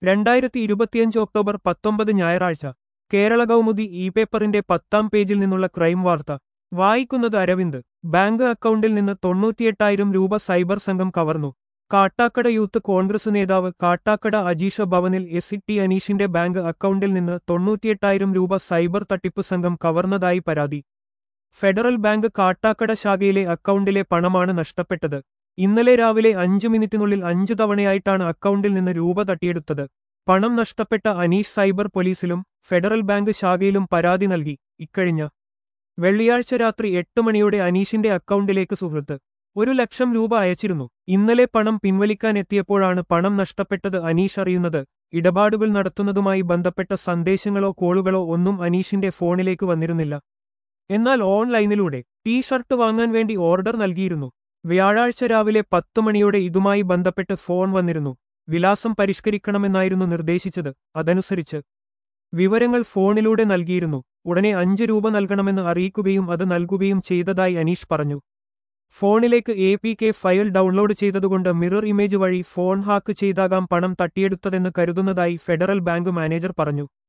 രണ്ടായിരത്തി ഇരുപത്തിയഞ്ച് ഒക്ടോബർ പത്തൊമ്പത് ഞായറാഴ്ച കേരള കൗമുദി ഇ പേപ്പറിന്റെ പത്താം പേജിൽ നിന്നുള്ള ക്രൈം വാർത്ത വായിക്കുന്നത് അരവിന്ദ് ബാങ്ക് അക്കൗണ്ടിൽ നിന്ന് തൊണ്ണൂറ്റിയെട്ടായിരം രൂപ സൈബർ സംഘം കവർന്നു കാട്ടാക്കട യൂത്ത് കോൺഗ്രസ് നേതാവ് കാട്ടാക്കട അജീഷ ഭവനിൽ എസ് ടി അനീഷിന്റെ ബാങ്ക് അക്കൗണ്ടിൽ നിന്ന് തൊണ്ണൂറ്റിയെട്ടായിരം രൂപ സൈബർ തട്ടിപ്പ് സംഘം കവർന്നതായി പരാതി ഫെഡറൽ ബാങ്ക് കാട്ടാക്കട ശാഖയിലെ അക്കൗണ്ടിലെ പണമാണ് നഷ്ടപ്പെട്ടത് ഇന്നലെ രാവിലെ അഞ്ചു മിനിറ്റിനുള്ളിൽ അഞ്ചു തവണയായിട്ടാണ് അക്കൗണ്ടിൽ നിന്ന് രൂപ തട്ടിയെടുത്തത് പണം നഷ്ടപ്പെട്ട അനീഷ് സൈബർ പോലീസിലും ഫെഡറൽ ബാങ്ക് ശാഖയിലും പരാതി നൽകി ഇക്കഴിഞ്ഞ വെള്ളിയാഴ്ച രാത്രി എട്ട് മണിയോടെ അനീഷിന്റെ അക്കൗണ്ടിലേക്ക് സുഹൃത്ത് ഒരു ലക്ഷം രൂപ അയച്ചിരുന്നു ഇന്നലെ പണം പിൻവലിക്കാൻ എത്തിയപ്പോഴാണ് പണം നഷ്ടപ്പെട്ടത് അനീഷ് അറിയുന്നത് ഇടപാടുകൾ നടത്തുന്നതുമായി ബന്ധപ്പെട്ട സന്ദേശങ്ങളോ കോളുകളോ ഒന്നും അനീഷിന്റെ ഫോണിലേക്ക് വന്നിരുന്നില്ല എന്നാൽ ഓൺലൈനിലൂടെ ടീ ഷർട്ട് വാങ്ങാൻ വേണ്ടി ഓർഡർ നൽകിയിരുന്നു വ്യാഴാഴ്ച രാവിലെ പത്ത് മണിയോടെ ഇതുമായി ബന്ധപ്പെട്ട് ഫോൺ വന്നിരുന്നു വിലാസം പരിഷ്കരിക്കണമെന്നായിരുന്നു നിർദ്ദേശിച്ചത് അതനുസരിച്ച് വിവരങ്ങൾ ഫോണിലൂടെ നൽകിയിരുന്നു ഉടനെ അഞ്ച് രൂപ നൽകണമെന്ന് അറിയിക്കുകയും അത് നൽകുകയും ചെയ്തതായി അനീഷ് പറഞ്ഞു ഫോണിലേക്ക് A P K file download ചെയ്തതുകൊണ്ട് മിറർ ഇമേജ് വഴി ഫോൺ ഹാക്ക് ചെയ്താകാം പണം തട്ടിയെടുത്തതെന്ന് കരുതുന്നതായി ഫെഡറൽ ബാങ്ക് മാനേജർ പറഞ്ഞു